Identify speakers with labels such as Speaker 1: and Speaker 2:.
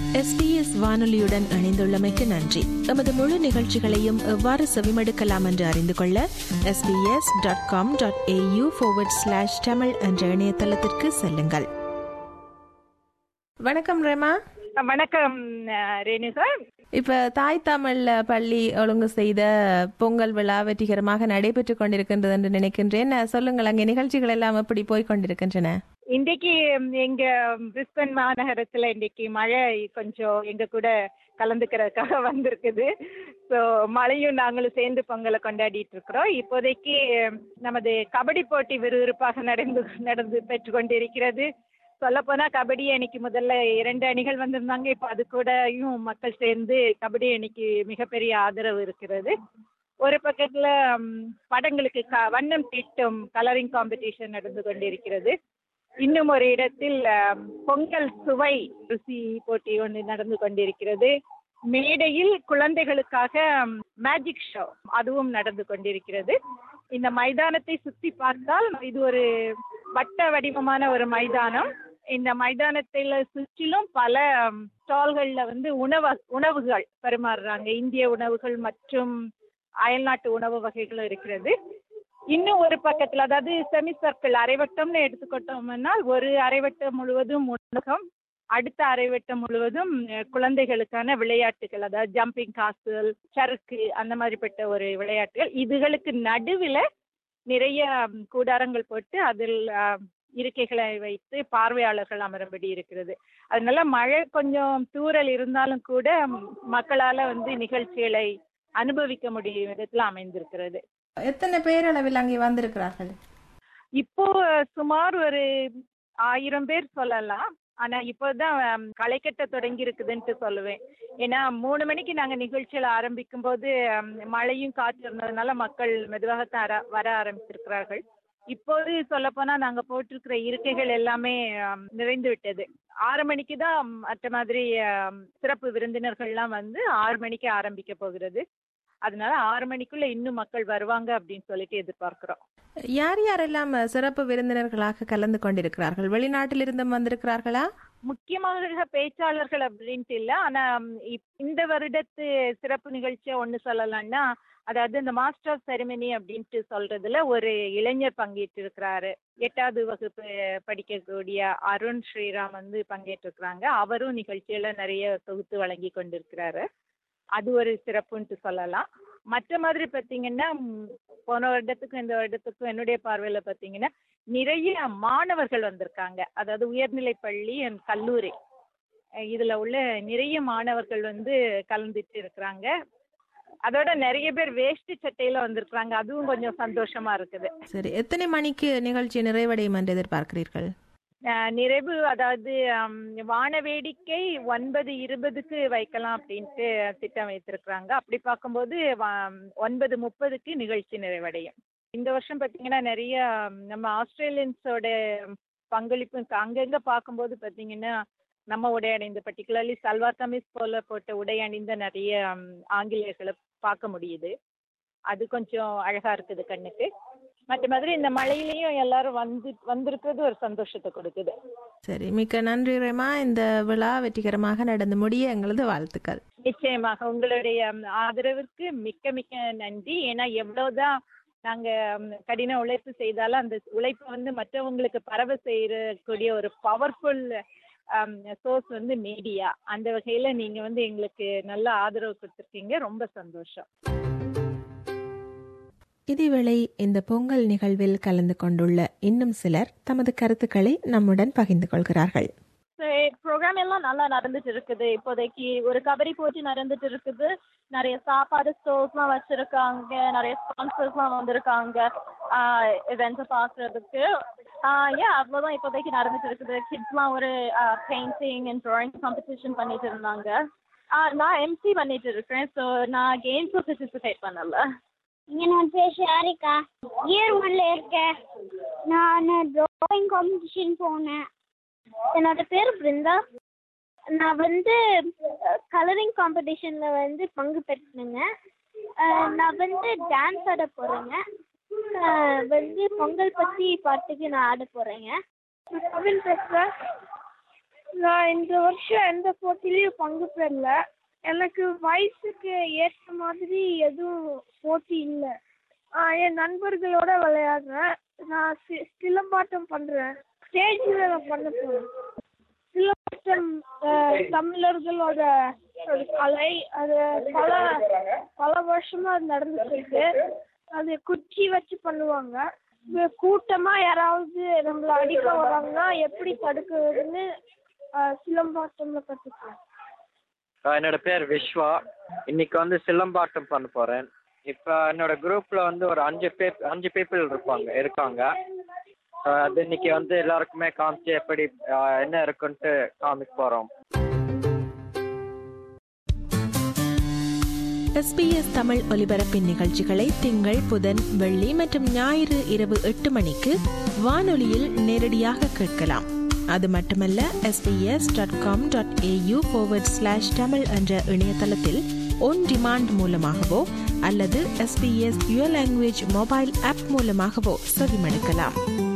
Speaker 1: SBS வானொலியுடன் இணைந்துள்ளமைக்கு நன்றி எமது முழு நிகழ்ச்சிகளையும் எவ்வாறு செவிமடுக்கலாம் என்று அறிந்து கொள்ள S B S dot com dot A U slash Tamil என்ற இணையதளத்திற்கு செல்லுங்கள் வணக்கம் ரேமா
Speaker 2: வணக்கம் அஹ், ரேணு சார்
Speaker 1: இப்ப தாய் தமிழ் பள்ளி ஒழுங்கு செய்த பொங்கல் விழா வெற்றிகரமாக நடைபெற்றுக் கொண்டிருக்கின்றது என்று நினைக்கின்றேன் சொல்லுங்கள் அங்கே நிகழ்ச்சிகள் எல்லாம் எப்படி போய் கொண்டிருக்கின்றன
Speaker 2: இன்றைக்கு ம், எங்க பிரிஸ்பன் மாநகரத்துல இன்னைக்கு மழை கொஞ்சம் எங்க கூட கலந்துக்கிறதுக்காக வந்திருக்குது ஸோ மழையும் நாங்களும் சேர்ந்து பொங்கலை கொண்டாடிட்டு இருக்கிறோம் இப்போதைக்கு ம், நமது கபடி போட்டி விறுவிறுப்பாக நடந்து நடந்து பெற்று கொண்டிருக்கிறது சொல்லப்போனா கபடி அணிக்கு முதல்ல இரண்டு அணிகள் வந்திருந்தாங்க இப்போ அது கூடயும் மக்கள் சேர்ந்து கபடி அணிக்கு மிகப்பெரிய ஆதரவு இருக்கிறது ஒரு பக்கத்துல ம், படங்களுக்கு க வண்ணம் தீட்டும் கலரிங் காம்படிஷன் நடந்து கொண்டிருக்கிறது இன்னும் ஒரு இடத்தில் அம், பொங்கல் சுவை ருசி போட்டி ஒன்று நடந்து கொண்டிருக்கிறது மேடையில் குழந்தைகளுக்காக மேஜிக் ஷோ அதுவும் நடந்து கொண்டிருக்கிறது இந்த மைதானத்தை சுற்றி பார்த்தால் இது ஒரு வட்ட வடிவமான ஒரு மைதானம் இந்த மைதானத்தில் சுற்றிலும் பல ஸ்டால்கள்ல வந்து உணவு உணவுகள் பரிமாறுறாங்க இந்திய உணவுகள் மற்றும் அயல்நாட்டு உணவு வகைகளும் இருக்கிறது இன்னும் ஒரு பக்கத்துல அதாவது செமி சர்க்கிள் அரைவட்டம்னு எடுத்துக்கிட்டோம்னா ஒரு அரைவட்டம் முழுவதும் உணவகம் அடுத்த அரைவட்டம் முழுவதும் அஹ், குழந்தைகளுக்கான விளையாட்டுகள் அதாவது ஜம்பிங் காசல் சறுக்கு அந்த மாதிரிப்பட்ட ஒரு விளையாட்டுகள் இதுகளுக்கு நடுவில் நிறைய ம், கூடாரங்கள் போட்டு அதில் அஹ், இருக்கைகளை வைத்து பார்வையாளர்கள் அமரும்படி இருக்கிறது அதனால மழை கொஞ்சம் தூறல் இருந்தாலும் கூட ம், மக்களால வந்து நிகழ்ச்சிகளை அனுபவிக்க முடியும் விதத்தில் அமைந்திருக்கிறது
Speaker 1: எத்தனை பேரளவில் அங்கே வந்திருக்கிறார்கள்
Speaker 2: இப்போ சுமார் ஒரு ஆயிரம் பேர் சொல்லலாம் ஆனா இப்போதான் ஹம், களை கட்ட தொடங்கி இருக்குதுன்ட்டு சொல்லுவேன் ஏன்னா மூணு மணிக்கு நாங்க நிகழ்ச்சியில ஆரம்பிக்கும் போது ஹம், மழையும் காற்று இருந்ததுனால மக்கள் மெதுவாகத்தான் வர வர ஆரம்பித்திருக்கிறார்கள் இப்போது சொல்லப்போனா நாங்க போட்டிருக்கிற இருக்கைகள் எல்லாமே ஹம், நிறைந்து விட்டது ஆறு மணிக்கு தான் மற்ற மாதிரி ஹம், சிறப்பு விருந்தினர்கள்லாம் வந்து ஆறு மணிக்கு ஆரம்பிக்க போகிறது அதனால ஆறு மணிக்குள்ள இன்னும் மக்கள் வருவாங்க அப்படின்னு சொல்லிட்டு எதிர்பார்க்கிறோம்
Speaker 1: யார் யாரெல்லாம் சிறப்பு விருந்தினர்களாக கலந்து கொண்டிருக்கிறார்கள் வெளிநாட்டில் இருந்தும் வந்திருக்கிறார்களா
Speaker 2: முக்கியமாக பேச்சாளர்கள் அப்படின்ட்டு இல்லை ஆனா ம், இப்- இந்த வருடத்து சிறப்பு நிகழ்ச்சியை ஒன்று சொல்லலாம்னா அதாவது இந்த மாஸ்டர் ஆஃப் செரிமனி அப்படின்ட்டு சொல்றதுல ஒரு இளைஞர் பங்கேற்று இருக்கிறாரு எட்டாவது வகுப்பு படிக்கக்கூடிய அருண் ஸ்ரீராம் வந்து பங்கேற்றிருக்கிறாங்க அவரும் நிகழ்ச்சியில நிறைய தொகுத்து வழங்கி கொண்டிருக்கிறாரு அது ஒரு சிறப்புன்ட்டு சொல்லலாம் மற்ற மாதிரி பார்த்தீங்கன்னா ம், போன வருடத்துக்கும் இந்த வருடத்துக்கும் என்னுடைய பார்வையில் பார்த்தீங்கன்னா நிறைய மாணவர்கள் வந்திருக்காங்க அதாவது உயர்நிலை பள்ளி and கல்லூரி அஹ் இதுல உள்ள நிறைய மாணவர்கள் வந்து கலந்துட்டு இருக்கிறாங்க அதோட நிறைய பேர் வேஷ்டி சட்டையில வந்திருக்கிறாங்க அதுவும் கொஞ்சம் சந்தோஷமா இருக்குது
Speaker 1: சரி எத்தனை மணிக்கு நிகழ்ச்சி நிறைவடையும் என்று எதிர்பார்க்கிறீர்கள்
Speaker 2: அஹ் நிறைவு அதாவது ஹம், வான வேடிக்கை ஒன்பது இருபதுக்கு வைக்கலாம் அப்படின்ட்டு திட்டம் வைத்திருக்கிறாங்க அப்படி பார்க்கும்போது வ- ஒன்பது முப்பதுக்கு நிகழ்ச்சி நிறைவடையும் இந்த வருஷம் பார்த்தீங்கன்னா நிறைய ஹம், நம்ம ஆஸ்திரேலியன்ஸோட பங்களிப்பு இருக்கு. அங்கங்க பார்க்கும்போது பார்த்தீங்கன்னா நம்ம உடை அணிந்த பர்டிகுலர்லி சல்வார் கமீஸ் போல போட்ட உடை அணிந்த நிறைய ஹம், ஆங்கிலேயர்களை பார்க்க முடியுது அது கொஞ்சம் அழகா இருக்குது கண்ணுக்கு மற்ற மாதிரி இந்த மழையிலையும் எல்லாரும் வந்து வந்திருக்கிறது ஒரு சந்தோஷத்தை கொடுக்குது
Speaker 1: சரி மிக்க நன்றி ரேமா இந்த விழா வெற்றிகரமாக நடந்து முடிய எங்களது வாழ்த்துக்கள்
Speaker 2: நிச்சயமாக உங்களுடைய ம், ஆதரவிற்கு மிக்க மிக்க நன்றி ஏன்னா எவ்வளவுதான் நாங்க ம், கடின உழைப்பு செய்தாலும் அந்த உழைப்பு வந்து மற்றவங்களுக்கு பரவ செய்யக்கூடிய ஒரு பவர்ஃபுல் சோர்ஸ் வந்து மீடியா அந்த வகையில நீங்க வந்து எங்களுக்கு நல்ல ஆதரவு கொடுத்துருக்கீங்க ரொம்ப சந்தோஷம்
Speaker 1: இதேவேளை இந்த பொங்கல் நிகழ்வில் கலந்து கொண்டுள்ள இன்னும் சிலர் தமது கருத்துக்களை நம்முடன் பகிர்ந்து கொள்கிறார்கள்
Speaker 3: ப்ரோக்ராம் எல்லாம் நல்லா நடந்துட்டு இருக்குது இப்போதைக்கு ஒரு கபடி போட்டி நடந்துட்டு இருக்குது நிறைய சாப்பாடு ஸ்டோர்ஸ்லாம் வச்சிருக்காங்க நிறைய ஸ்பான்சர்ஸ்லாம் வந்திருக்காங்க இவெண்ட்ஸை பார்க்குறதுக்கு ஏன் அவ்வளோதான் இப்போதைக்கு நடந்துட்டு இருக்குது கிட்ஸ்லாம் ஒரு பெயிண்டிங் அண்ட் ட்ராயிங் காம்படிஷன் பண்ணிட்டு இருந்தாங்க ஆஹ் நான் எம்சி பண்ணிட்டு இருக்கேன் ஸோ நான் கேம்ஸும் பார்ட்டிசிபேட் பண்ணல
Speaker 4: என் பேர் ஷாரிகா இயர் ஒன்ல இருக்கேன் நான் ட்ராயிங் காம்படிஷன் போனேன் என்னோட பேர் பிருந்தா நான் வந்து கலரிங் காம்படிஷனில் வந்து பங்கு பெற்றுனேங்க அஹ் நான் வந்து டான்ஸ் ஆட போகிறேங்க வந்து பொங்கல் பற்றி பாட்டுக்கு நான் ஆட போகிறேங்க நான் கவின் பேசுகிறேன்
Speaker 5: நான் இந்த வருஷம் எந்த போட்டிலையும் பங்கு பெறல எனக்கு வயசுக்கு ஏற்ற மாதிரி எதுவும் போட்டி இல்லை என் நண்பர்களோட விளையாடுறேன் நான் சி- சிலம்பாட்டம் பண்ணுறேன் ஸ்டேஜில் நான் பண்ண போகிறேன் சிலம்பாட்டம் அஹ், தமிழர்களோட ஒரு கலை அது பல பல வருஷமா அது நடந்துட்டு இருக்கு அது குச்சி வச்சு பண்ணுவாங்க இது கூட்டமா யாராவது நம்மள அடிக்க வராங்கன்னா எப்படி தடுக்கிறதுன்னு அஹ், சிலம்பாட்டம்ல கற்றுக்கலாம்
Speaker 6: ஆஹ் என்னோட பேர் விஸ்வா இன்னைக்கு வந்து சிலம்பாட்டம் பண்ண போகிறேன் இப்போ என்னோட குரூப்பில் வந்து ஒரு அஞ்சு பே அஞ்சு பீப்புள் இருப்பாங்க இருக்காங்க ஆஹ் அது இன்னைக்கு வந்து எல்லாருக்குமே காமிச்சு எப்படி ஆஹ் என்ன இருக்குன்ட்டு காமிக்க போகிறோம்
Speaker 1: எஸ்பிஎஸ் தமிழ் ஒலிபரப்பின் நிகழ்ச்சிகளை திங்கள் புதன் வெள்ளி மற்றும் ஞாயிறு இரவு எட்டு மணிக்கு வானொலியில் நேரடியாக கேட்கலாம் அது மட்டுமல்ல S B S dot com dot A U slash Tamil என்ற இணையதளத்தில் ஒன் டிமாண்ட் மூலமாகவோ அல்லது S B S your language mobile app மூலமாகவோ செவிமடுக்கலாம்